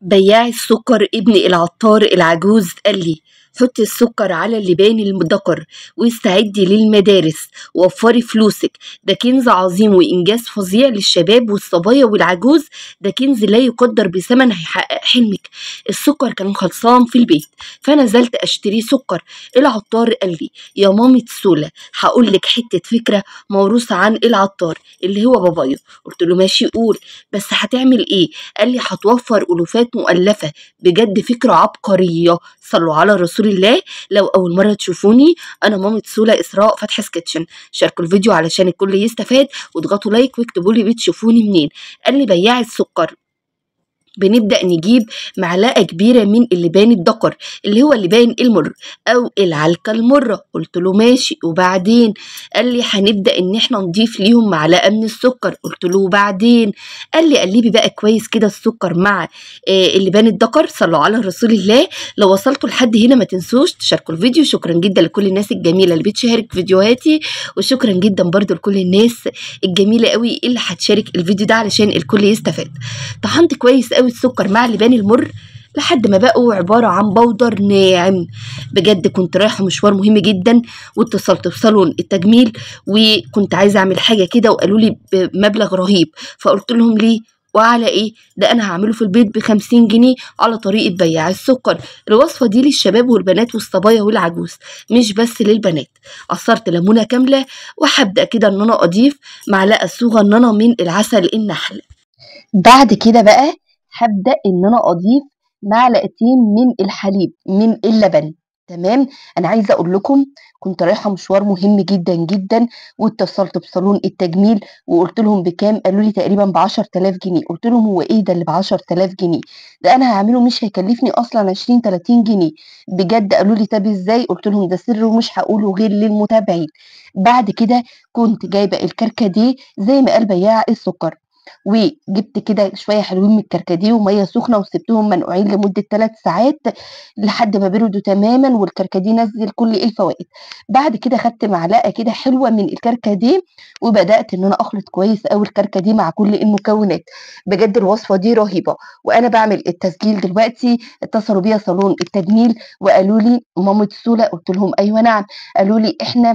بياع السكر ابن العطار العجوز قال لي حطي السكر على اللبان المدكر واستعدي للمدارس وفري فلوسك ده كنز عظيم وإنجاز فظيع للشباب والصبايا والعجوز ده كنز لا يقدر بثمن هيحقق حلمك السكر كان خلصان في البيت فنزلت أشتري سكر العطار قال لي يا مامة سولا هقول لك حتة فكرة موروثة عن العطار اللي هو بابايا قلت له ماشي قول بس هتعمل ايه قال لي هتوفر ألوفات مؤلفة بجد فكرة عبقرية صلوا على رسول الله لو أول مرة تشوفوني أنا مامة سولا إسراء فتحي كيتشن شاركوا الفيديو علشان الكل يستفاد واضغطوا لايك واكتبوا لي بتشوفوني منين قال لي بياع السكر بنبدأ نجيب معلقة كبيرة من اللبان الدكر اللي هو اللبان المر أو العلكة المرة قلت له ماشي وبعدين قال لي هنبدأ إن إحنا نضيف ليهم معلقة من السكر قلت له وبعدين قال لي قلبي بقى كويس كده السكر مع آه اللبان الدكر صلوا على رسول الله لو وصلتوا لحد هنا ما تنسوش تشاركوا الفيديو شكرا جدا لكل الناس الجميلة اللي بتشارك فيديوهاتي وشكرا جدا برضو لكل الناس الجميلة قوي اللي هتشارك الفيديو ده علشان الكل يستفاد طحنت كويس قوي السكر مع اللبان المر لحد ما بقوا عبارة عن بودر ناعم بجد كنت رايحة مشوار مهم جدا واتصلت بصالون التجميل وكنت عايزة أعمل حاجة كده وقالوا لي بمبلغ رهيب فقلت لهم ليه وعلى ايه ده انا هعمله في البيت بخمسين جنيه على طريقة بياع السكر الوصفة دي للشباب والبنات والصبايا والعجوز مش بس للبنات عصرت ليمونة كاملة وهبدأ كده ان انا اضيف معلقة صغننة من العسل النحل بعد كده بقى هبدأ إن أنا أضيف معلقتين من الحليب من اللبن تمام انا عايزه اقول لكم كنت رايحه مشوار مهم جدا جدا واتصلت بصالون التجميل وقلت لهم بكام قالوا لي تقريبا ب 10000 جنيه قلت لهم هو ايه ده اللي ب 10000 جنيه ده انا هعمله مش هيكلفني اصلا 20 30 جنيه بجد قالوا لي طب ازاي قلت لهم ده سر ومش هقوله غير للمتابعين بعد كده كنت جايبه الكركديه زي ما قال بياع السكر وجبت كده شويه حلوين من الكركديه وميه سخنه وسبتهم منقوعين لمده 3 ساعات لحد ما بردوا تماما والكركديه نزل كل الفوائد بعد كده خدت معلقه كده حلوه من الكركديه وبدات ان انا اخلط كويس قوي الكركديه مع كل المكونات بجد الوصفه دي رهيبه وانا بعمل التسجيل دلوقتي اتصلوا بيا صالون التجميل وقالوا لي مامة سولا قلت لهم ايوه نعم قالوا لي احنا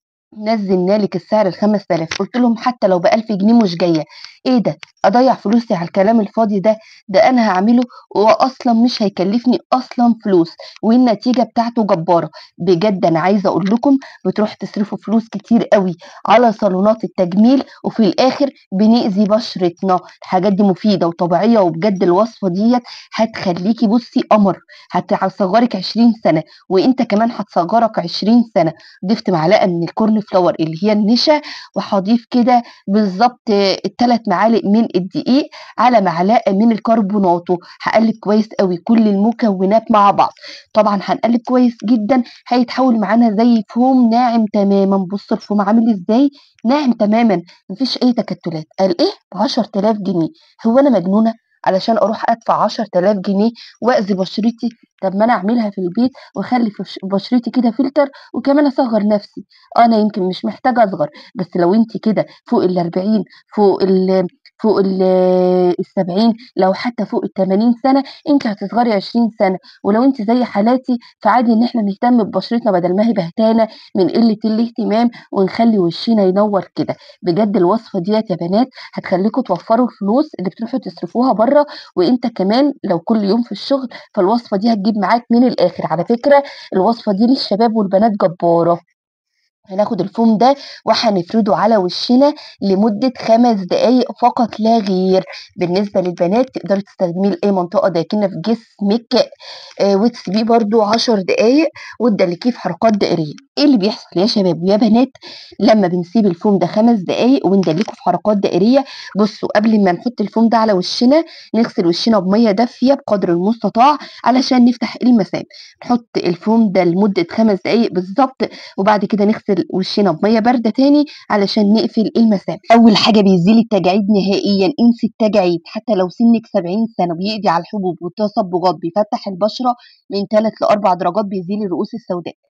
نزلنا لك السعر ال 5000 قلت لهم حتى لو ب 1000 جنيه مش جايه ايه ده اضيع فلوسي على الكلام الفاضي ده ده انا هعمله واصلا مش هيكلفني اصلا فلوس والنتيجه بتاعته جباره بجد انا عايزه اقول لكم بتروح تصرفوا فلوس كتير قوي على صالونات التجميل وفي الاخر بنأذي بشرتنا الحاجات دي مفيده وطبيعيه وبجد الوصفه ديت هتخليكي بصي قمر هتصغرك 20 سنه وانت كمان هتصغرك 20 سنه ضفت معلقه من الكورن فلاور اللي هي النشا وهضيف كده بالظبط الثلاث معالق من الدقيق على معلقه من الكربوناتو هقلب كويس قوي كل المكونات مع بعض طبعا هنقلب كويس جدا هيتحول معانا زي فوم ناعم تماما بص الفوم عامل ازاي ناعم تماما مفيش اي تكتلات قال ايه ب 10000 جنيه هو انا مجنونه علشان اروح ادفع 10000 جنيه واذي بشرتي طب ما انا اعملها في البيت واخلي بشرتي كده فلتر وكمان اصغر نفسي انا يمكن مش محتاجه اصغر بس لو انت كده فوق ال 40 فوق ال فوق ال السبعين لو حتى فوق التمانين سنة انت هتصغري عشرين سنة ولو انت زي حالاتي فعادي ان احنا نهتم ببشرتنا بدل ما هي بهتانة من قلة الاهتمام ونخلي وشنا ينور كده بجد الوصفة ديت يا بنات هتخليكم توفروا الفلوس اللي بتروحوا تصرفوها بره وانت كمان لو كل يوم في الشغل فالوصفة دي هتجيب معاك من الاخر على فكرة الوصفة دي للشباب والبنات جبارة هناخد الفوم ده وهنفرده على وشنا لمدة خمس دقايق فقط لا غير بالنسبة للبنات تقدري تستخدميه لأي منطقة داكنة في جسمك آه وتسيبيه برده عشر دقايق وتدلكيه في حركات دائرية ايه اللي بيحصل يا شباب ويا بنات لما بنسيب الفوم ده خمس دقايق وندلكه في حركات دائرية بصوا قبل ما نحط الفوم ده على وشنا نغسل وشنا بمية دافية بقدر المستطاع علشان نفتح المسام نحط الفوم ده لمدة خمس دقايق بالظبط وبعد كده نغسل وشنا بميه بارده تاني علشان نقفل المسام اول حاجه بيزيل التجاعيد نهائيا انسي التجاعيد حتى لو سنك 70 سنه بيقضي على الحبوب والتصبغات بيفتح البشره من 3 ل 4 درجات بيزيل الرؤوس السوداء